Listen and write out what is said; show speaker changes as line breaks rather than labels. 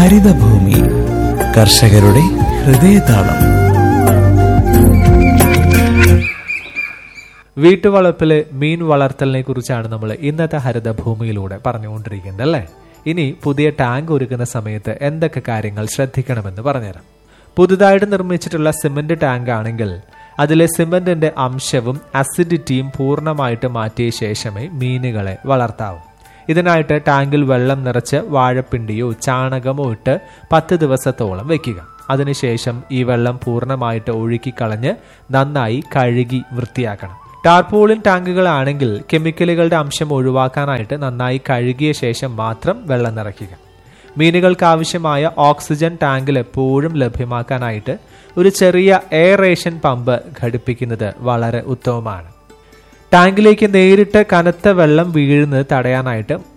ഹരിതഭൂമി കർഷകരുടെ ഹൃദയതാളം
വീട്ടുവളപ്പില് മീൻ വളർത്തലിനെ കുറിച്ചാണ് നമ്മൾ ഇന്നത്തെ ഹരിതഭൂമിയിലൂടെ പറഞ്ഞുകൊണ്ടിരിക്കുന്നത് അല്ലേ ഇനി പുതിയ ടാങ്ക് ഒരുക്കുന്ന സമയത്ത് എന്തൊക്കെ കാര്യങ്ങൾ ശ്രദ്ധിക്കണമെന്ന് പറഞ്ഞുതരാം പുതുതായിട്ട് നിർമ്മിച്ചിട്ടുള്ള സിമന്റ് ടാങ്ക് ആണെങ്കിൽ അതിലെ സിമന്റിന്റെ അംശവും അസിഡിറ്റിയും പൂർണ്ണമായിട്ട് മാറ്റിയ ശേഷമേ മീനുകളെ വളർത്താവൂ ഇതിനായിട്ട് ടാങ്കിൽ വെള്ളം നിറച്ച് വാഴപ്പിണ്ടിയോ ചാണകമോ ഇട്ട് പത്ത് ദിവസത്തോളം വെക്കുക അതിനുശേഷം ഈ വെള്ളം പൂർണ്ണമായിട്ട് ഒഴുക്കിക്കളഞ്ഞ് നന്നായി കഴുകി വൃത്തിയാക്കണം ടാർപോളിൻ ടാങ്കുകളാണെങ്കിൽ കെമിക്കലുകളുടെ അംശം ഒഴിവാക്കാനായിട്ട് നന്നായി കഴുകിയ ശേഷം മാത്രം വെള്ളം നിറയ്ക്കുക മീനുകൾക്ക് ആവശ്യമായ ഓക്സിജൻ ടാങ്കിൽ എപ്പോഴും ലഭ്യമാക്കാനായിട്ട് ഒരു ചെറിയ എയറേഷൻ പമ്പ് ഘടിപ്പിക്കുന്നത് വളരെ ഉത്തമമാണ് ടാങ്കിലേക്ക് നേരിട്ട് കനത്ത വെള്ളം വീഴുന്നത് തടയാനായിട്ട്